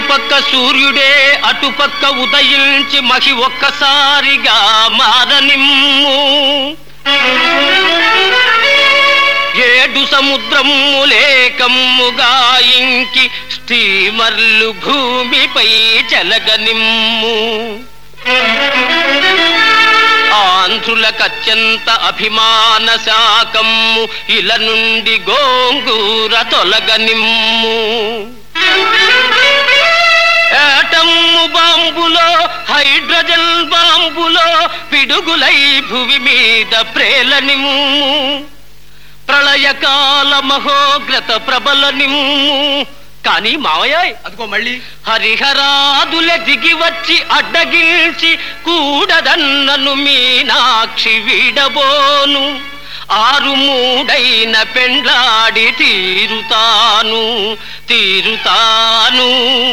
ఇటుపక్క సూర్యుడే అటుపక్క ఉదయించి మహి ఒక్కసారిగా మారనిమ్ము ఏడు సముద్రములేకమ్ముగా ఇంకి స్టీమర్లు భూమిపై చెలగనిమ్ము ఆంధ్రులకత్యంత అభిమాన శాకమ్ము ఇల నుండి గోంగూర తొలగనిమ్ము ఏటమ్ము బాంబులో హైడ్రోజన్ బాంబులో పిడుగులై భువి మీద ప్రేలనిమ్ము ప్రళయకాల మహోగ్రత ప్రబలనిమ్ము కానీ మావయ్య అదిగో మళ్ళీ హరిహరాదుల దిగి వచ్చి అడ్డగిల్చి కూడదన్నను మీనాక్షి వీడబోను ఆరు మూడైన పెండ్లాడి తీరుతాను తీరుతాను